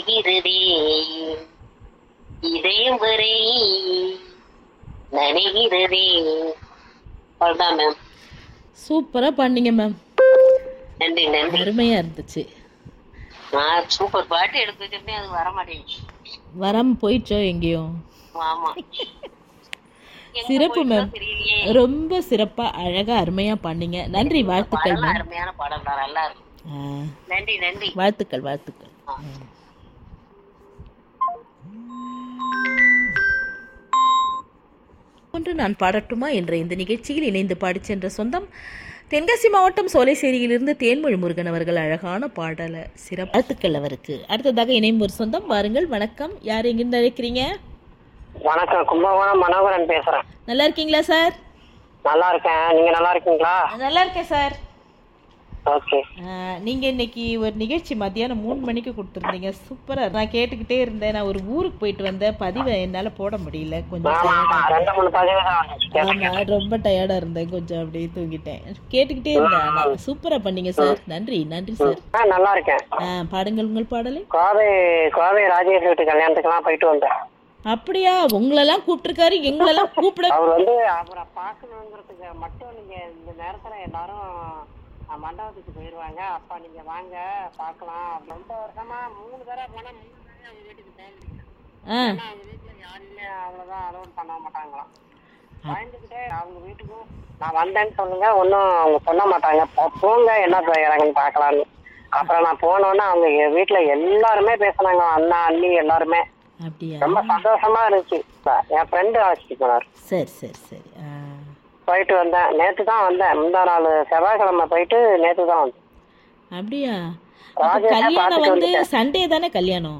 நனைகிறதே இதயம் வரை நனைகிறதே அவ்வளவுதான் மேம் சூப்பரா பண்ணீங்க மேம் நன்றி நன்றி அருமையா இருந்துச்சு நான் சூப்பர் பாட்டு எடுத்து வச்சிருந்தேன் அது வர மாட்டேங்குது வராம போயிடுச்சோ எங்கேயும் ஆமா எங்க சிறப்பு போயிடுச்சோ மேம் தெரியலையே ரொம்ப சிறப்பா அழகா அருமையா பண்ணீங்க நன்றி வாழ்த்துக்கள் பாடலாம் மேம் அருமையான பாடல் தான் நல்லா இருக்கும் ஆ, நன்றி நன்றி வாழ்த்துக்கள் வாழ்த்துக்கள் ஆ. ஒன்று நான் பாடட்டுமா என்ற இந்த நிகழ்ச்சியில் இணைந்து பாடிச் சென்ற சொந்தம் தென்காசி மாவட்டம் சோலைசேரியிலிருந்து தேன்மொழி முருகன் அவர்கள் அழகான பாடல சிறப்பு வாழ்த்துக்கள் அவருக்கு அடுத்ததாக இணையும் ஒரு சொந்தம் வாருங்கள் வணக்கம் யார் எங்கிருந்து அழைக்கிறீங்க வணக்கம் கும்பகோணம் மனோகரன் பேசுறேன் நல்லா இருக்கீங்களா சார் நல்லா இருக்கேன் நீங்க நல்லா இருக்கீங்களா நல்லா இருக்கேன் சார் ஓகே நீங்க இன்னைக்கு ஒரு நிகழ்ச்சி மத்தியானம் மூணு மணிக்கு கொடுத்துருந்தீங்க சூப்பரா நான் கேட்டுக்கிட்டே இருந்தேன் நான் ஒரு ஊருக்கு போயிட்டு வந்தேன் பதிவை என்னால போட முடியல கொஞ்சம் ஆமா tired ஆ- ரெண்டு மூணு பதிவு தான் வந்துச்சு ஆமா ரொம்ப டயர்டா இருந்தேன் கொஞ்சம் அப்படியே தூங்கிட்டேன் கேட்டுக்கிட்டே இருந்தேன் ஆனா சூப்பரா பண்ணீங்க சார் நன்றி நன்றி சார் ஆ, நல்லா இருக்கேன் ஆ, பாடுங்கள் உங்கள் பாடலை கோவை கோவை ராஜேஷ் வீட்டு கல்யாணத்துக்குலாம் போயிட்டு வந்தேன் அப்படியா உங்களெல்லாம் கூப்பிட்டுருக்காரு எங்களெல்லாம் கூப்பிட அவர் வந்து அவரை பார்க்கணுங்கிறதுக்கு மட்டும் நீங்க இந்த நேரத்துல எல்லாரும் அஹ், மண்டபத்துக்கு போயிருவாங்க அப்பா நீங்க வாங்க பார்க்கலாம் ரொம்ப வருஷமா மூணு தடவை போனா மூணு தடவை அவங்க வீட்டுக்கு போக முடியல ஆ ஏன்னா அவங்க வீட்டுல யாருமே அவ்வளவுதான் அலோன் பண்ண மாட்டாங்களாம் பயந்துக்கிட்டே அவங்க வீட்டுக்கும் நான் வந்தேன்னு சொல்லுங்க ஒன்றும் அவங்க சொல்ல மாட்டாங்க போ- போங்க என்ன இறங்குன்னு பார்க்கலான்னு அப்புறம் நான் போனோன்னே அவங்க என் வீட்டுல எல்லாருமே பேசுனாங்க அண்ணா அண்ணி எல்லாருமே அப்படியா ரொம்ப சந்தோஷமா இருந்துச்சு என் ஃப்ரெண்டு அழைச்சிட்டு போனார் சரி சரி சரி ஆ போயிட்டு வந்தேன் நேத்து தான் வந்தேன் முந்தா நாள் செவ்வாய்க்கிழமை போயிட்டு நேத்து தான் வந்தேன் அப்படியா அப்ப ராஜேஷை கல்யாணம் பார்த்துட்டு வந்து வந்துட்டேன். சண்டே தானே கல்யாணம்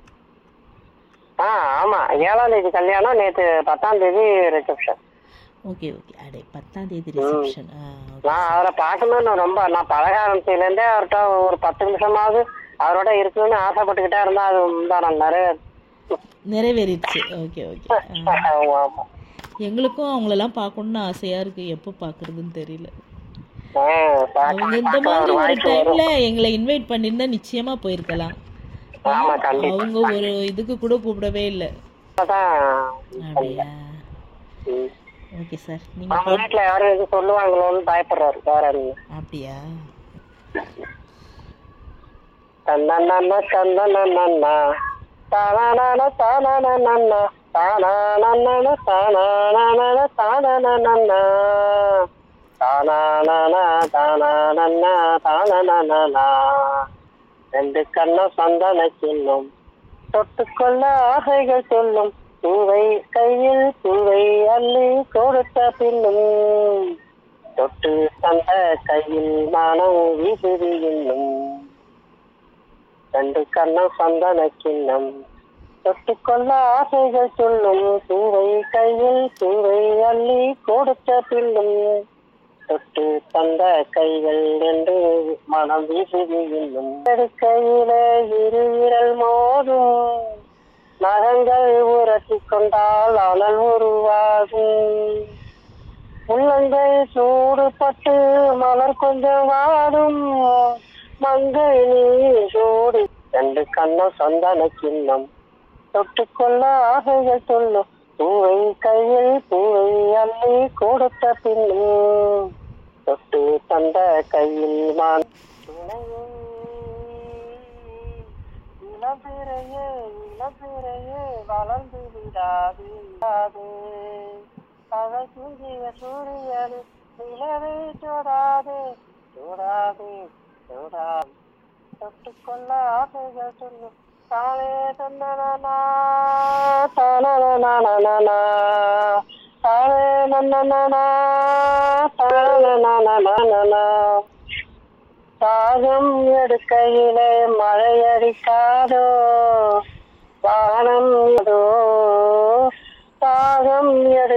ஆ ஆமா ஏழாம் தேதி கல்யாணம் நேத்து பத்தாம் தேதி ரிசப்ஷன் ஓகே ஓகே அடே பத்தாம் தேதி ரிசப்ஷன் ஆ okay. நான் அவரை பார்க்கணும்னு ரொம்ப நான் பழக ஆரம்பிச்சதுலேருந்தே அவர்கிட்ட ஒரு பத்து நிமிஷமாவது அவரோட இருக்கணும்னு ஆசைப்பட்டுக்கிட்டே இருந்தா அது முந்தா நாள் நிறைய நிறைவேறிடுச்சு ஓகே ஓகே ஆமா, ஆமா. எங்களுக்கும் அவங்களெல்லாம் பார்க்கணும்னு ஆசையா இருக்கு எப்போ பார்க்கறதுன்னு தெரியல ஆ, அவங்க பார்க்கலாம், இந்த பார்க்கலாம். மாதிரி ஒரு ஒரு வாய்ப்பு டைம்ல வரும். எங்களை இன்வைட் பண்ணியிருந்தா நிச்சயமா போயிருக்கலாம் ஆமா கண்டிப்பா அவங்க ஒரு இதுக்கு கூட கூப்பிடவே இல்லை அதான், அப்படியா ம். ஓகே சார் நீங்க அவங்க வீட்டுல யாரும் எதுவும் சொல்லுவாங்களோன்னு பயப்படுறாரு வேற என்ன அப்படியா தன்னன்னா தன்னன்னா தானான தானான தானான தானான தானான தானான தானான தானான ரெண்டு கண்ணம் சந்தன சின்னம் தொட்டுக்கொள்ள ஆசைகள் சொல்லும் பூவை கையில் பூவை அள்ளி கொடுத்த பின்னும் தொட்டு தந்த கையில் மானம் வீசுது இன்னும் ரெண்டு கண்ணம் சந்தன சின்னம் தொட்டுக்கொள்ள ஆசைகள் சொல்லும் பூவை கையில் பூவை அள்ளி கொடுத்த பின்னும் தொட்டு தந்த கைகள் என்று மனம் வீசுது இன்னும் கையில இரு விரல் மோதும் நகங்கள் உரசி கொண்டால் அனல் உருவாகும் உள்ளங்கை சூடுபட்டு மலர் கொஞ்சம் வாடும் மங்கை நீ சூடு ரெண்டு கண்ணம் சந்தன சின்னம் தொட்டுக்கொள்ள ஆசைகள் சொல்லும் பூவை கையில் பூவை அள்ளி கொடுத்த பின்னும் தொட்டு தந்த கையில் மான் துணையே இளம்பிறையே இளம்பிறையே வளர்ந்து விடாது விடாது அவள் தூங்கிய சூரியன் நிலவை தொடாதே தொடாதே தொடாது தொட்டுக்கொள்ள ஆசைகள் சொல்லும் தானே தன்னனா தானனா தானே நன்னனா தானனா தாகம் எடுக்கையிலே மழை அடிக்காதோ வானம் ஏதோ தாகம் எடு